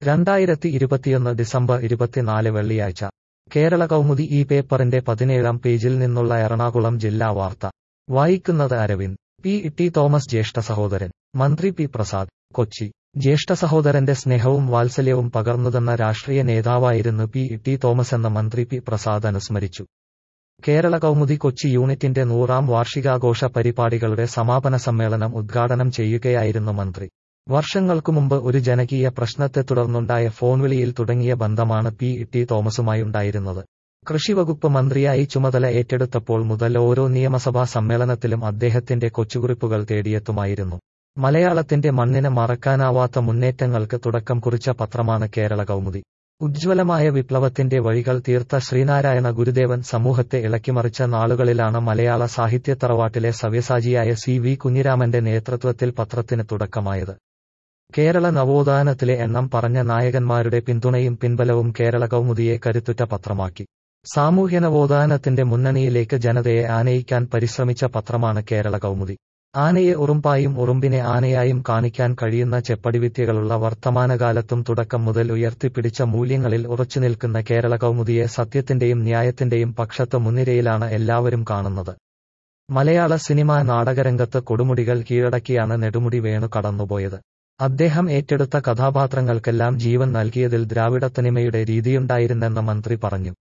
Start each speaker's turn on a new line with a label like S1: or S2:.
S1: രണ്ടായിരത്തി ഇരുപത്തിയൊന്ന് ഡിസംബർ ഇരുപത്തിനാല് വെള്ളിയാഴ്ച കേരള കൗമുദി ഈ പേപ്പറിന്റെ പതിനേഴാം പേജിൽ നിന്നുള്ള എറണാകുളം ജില്ലാ വാർത്ത വായിക്കുന്നത് അരവിന്ദ് പി ടി തോമസ് ജ്യേഷ്ഠ സഹോദരൻ മന്ത്രി പി പ്രസാദ് കൊച്ചി ജ്യേഷ്ഠ സഹോദരന്റെ സ്നേഹവും വാത്സല്യവും പകർന്നുതന്ന രാഷ്ട്രീയ നേതാവായിരുന്നു പി ടി തോമസ് എന്ന മന്ത്രി പി പ്രസാദ് അനുസ്മരിച്ചു കേരള കൗമുദി കൊച്ചി യൂണിറ്റിന്റെ നൂറാം വാർഷികാഘോഷ പരിപാടികളുടെ സമാപന സമ്മേളനം ഉദ്ഘാടനം ചെയ്യുകയായിരുന്നു മന്ത്രി വർഷങ്ങൾക്കു മുമ്പ് ഒരു ജനകീയ പ്രശ്നത്തെ തുടർന്നുണ്ടായ ഫോൺവിളിയിൽ തുടങ്ങിയ ബന്ധമാണ് പി ടി തോമസുമായുണ്ടായിരുന്നത് കൃഷിവകുപ്പ് മന്ത്രിയായി ചുമതല ഏറ്റെടുത്തപ്പോൾ മുതൽ ഓരോ നിയമസഭാ സമ്മേളനത്തിലും അദ്ദേഹത്തിന്റെ കൊച്ചുകുറിപ്പുകൾ തേടിയെത്തുമായിരുന്നു മലയാളത്തിന്റെ മണ്ണിന് മറക്കാനാവാത്ത മുന്നേറ്റങ്ങൾക്ക് തുടക്കം കുറിച്ച പത്രമാണ് കേരള കൗമുദി ഉജ്ജ്വലമായ വിപ്ലവത്തിന്റെ വഴികൾ തീർത്ത ശ്രീനാരായണ ഗുരുദേവൻ സമൂഹത്തെ ഇളക്കിമറിച്ച നാളുകളിലാണ് മലയാള സാഹിത്യത്തറവാട്ടിലെ സവ്യസാചിയായ സി വി കുഞ്ഞിരാമന്റെ നേതൃത്വത്തിൽ പത്രത്തിന് തുടക്കമായത് കേരള നവോത്ഥാനത്തിലെ എണ്ണം പറഞ്ഞ നായകന്മാരുടെ പിന്തുണയും പിൻബലവും കേരള കൗമുദിയെ കരുത്തുറ്റ പത്രമാക്കി സാമൂഹ്യ നവോത്ഥാനത്തിന്റെ മുന്നണിയിലേക്ക് ജനതയെ ആനയിക്കാൻ പരിശ്രമിച്ച പത്രമാണ് കേരള കൗമുദി ആനയെ ഉറുമ്പായും ഉറുമ്പിനെ ആനയായും കാണിക്കാൻ കഴിയുന്ന ചെപ്പടിവിദ്യകളുള്ള വർത്തമാനകാലത്തും തുടക്കം മുതൽ ഉയർത്തിപ്പിടിച്ച മൂല്യങ്ങളിൽ ഉറച്ചുനിൽക്കുന്ന കേരള കൗമുദിയെ സത്യത്തിന്റെയും ന്യായത്തിന്റെയും പക്ഷത്ത് മുൻനിരയിലാണ് എല്ലാവരും കാണുന്നത് മലയാള സിനിമാ നാടകരംഗത്ത് കൊടുമുടികൾ കീഴടക്കിയാണ് നെടുമുടി വേണു കടന്നുപോയത് അദ്ദേഹം ഏറ്റെടുത്ത കഥാപാത്രങ്ങൾക്കെല്ലാം ജീവൻ നൽകിയതിൽ ദ്രാവിഡത്തനിമയുടെ രീതിയുണ്ടായിരുന്നെന്ന് മന്ത്രി പറഞ്ഞു